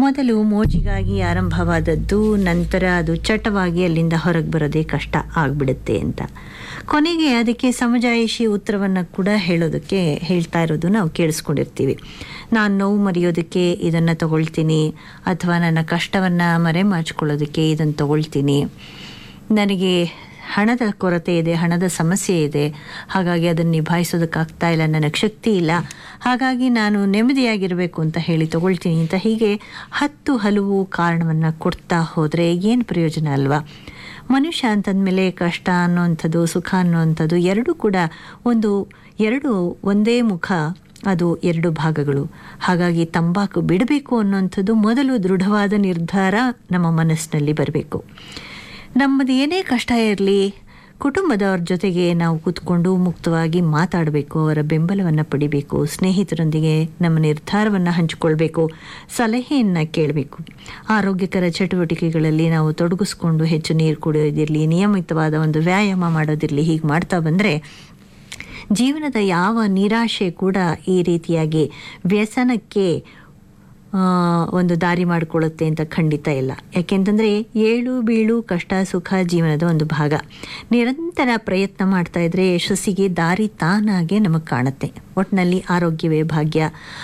ಮೊದಲು ಮೋಜಿಗಾಗಿ ಆರಂಭವಾದದ್ದು ನಂತರ ಅದು ಚಟವಾಗಿ ಅಲ್ಲಿಂದ ಹೊರಗೆ ಬರೋದೇ ಕಷ್ಟ ಆಗ್ಬಿಡುತ್ತೆ ಅಂತ ಕೊನೆಗೆ ಅದಕ್ಕೆ ಸಮಜಾಯಿಷಿ ಉತ್ತರವನ್ನು ಕೂಡ ಹೇಳೋದಕ್ಕೆ ಹೇಳ್ತಾ ಇರೋದು ನಾವು ಕೇಳಿಸ್ಕೊಂಡಿರ್ತೀವಿ ನಾನು ನೋವು ಮರೆಯೋದಕ್ಕೆ ಇದನ್ನು ತಗೊಳ್ತೀನಿ ಅಥವಾ ನನ್ನ ಕಷ್ಟವನ್ನು ಮರೆಮಾಚ್ಕೊಳ್ಳೋದಕ್ಕೆ ಇದನ್ನು ತಗೊಳ್ತೀನಿ ನನಗೆ ಹಣದ ಕೊರತೆ ಇದೆ ಹಣದ ಸಮಸ್ಯೆ ಇದೆ ಹಾಗಾಗಿ ಅದನ್ನು ನಿಭಾಯಿಸೋದಕ್ಕಾಗ್ತಾ ಇಲ್ಲ ನನಗೆ ಶಕ್ತಿ ಇಲ್ಲ ಹಾಗಾಗಿ ನಾನು ನೆಮ್ಮದಿಯಾಗಿರಬೇಕು ಅಂತ ಹೇಳಿ ತಗೊಳ್ತೀನಿ ಅಂತ ಹೀಗೆ ಹತ್ತು ಹಲವು ಕಾರಣವನ್ನು ಕೊಡ್ತಾ ಹೋದರೆ ಏನು ಪ್ರಯೋಜನ ಅಲ್ವಾ ಮನುಷ್ಯ ಅಂತಂದಮೇಲೆ ಕಷ್ಟ ಅನ್ನೋವಂಥದ್ದು ಸುಖ ಅನ್ನೋವಂಥದ್ದು ಎರಡೂ ಕೂಡ ಒಂದು ಎರಡು ಒಂದೇ ಮುಖ ಅದು ಎರಡು ಭಾಗಗಳು ಹಾಗಾಗಿ ತಂಬಾಕು ಬಿಡಬೇಕು ಅನ್ನೋಂಥದ್ದು ಮೊದಲು ದೃಢವಾದ ನಿರ್ಧಾರ ನಮ್ಮ ಮನಸ್ಸಿನಲ್ಲಿ ಬರಬೇಕು ನಮ್ಮದು ಏನೇ ಕಷ್ಟ ಇರಲಿ ಕುಟುಂಬದವ್ರ ಜೊತೆಗೆ ನಾವು ಕೂತ್ಕೊಂಡು ಮುಕ್ತವಾಗಿ ಮಾತಾಡಬೇಕು ಅವರ ಬೆಂಬಲವನ್ನು ಪಡಿಬೇಕು ಸ್ನೇಹಿತರೊಂದಿಗೆ ನಮ್ಮ ನಿರ್ಧಾರವನ್ನು ಹಂಚಿಕೊಳ್ಬೇಕು ಸಲಹೆಯನ್ನು ಕೇಳಬೇಕು ಆರೋಗ್ಯಕರ ಚಟುವಟಿಕೆಗಳಲ್ಲಿ ನಾವು ತೊಡಗಿಸ್ಕೊಂಡು ಹೆಚ್ಚು ನೀರು ಕುಡಿಯೋದಿರಲಿ ನಿಯಮಿತವಾದ ಒಂದು ವ್ಯಾಯಾಮ ಮಾಡೋದಿರಲಿ ಹೀಗೆ ಮಾಡ್ತಾ ಬಂದರೆ ಜೀವನದ ಯಾವ ನಿರಾಶೆ ಕೂಡ ಈ ರೀತಿಯಾಗಿ ವ್ಯಸನಕ್ಕೆ ಒಂದು ದಾರಿ ಮಾಡಿಕೊಳ್ಳುತ್ತೆ ಅಂತ ಖಂಡಿತ ಇಲ್ಲ ಯಾಕೆಂತಂದರೆ ಏಳು ಬೀಳು ಕಷ್ಟ ಸುಖ ಜೀವನದ ಒಂದು ಭಾಗ ನಿರಂತರ ಪ್ರಯತ್ನ ಮಾಡ್ತಾ ಇದ್ರೆ ಯಶಸ್ಸಿಗೆ ದಾರಿ ತಾನಾಗೆ ನಮಗೆ ಕಾಣುತ್ತೆ ಒಟ್ಟಿನಲ್ಲಿ ಆರೋಗ್ಯವೇ ಭಾಗ್ಯ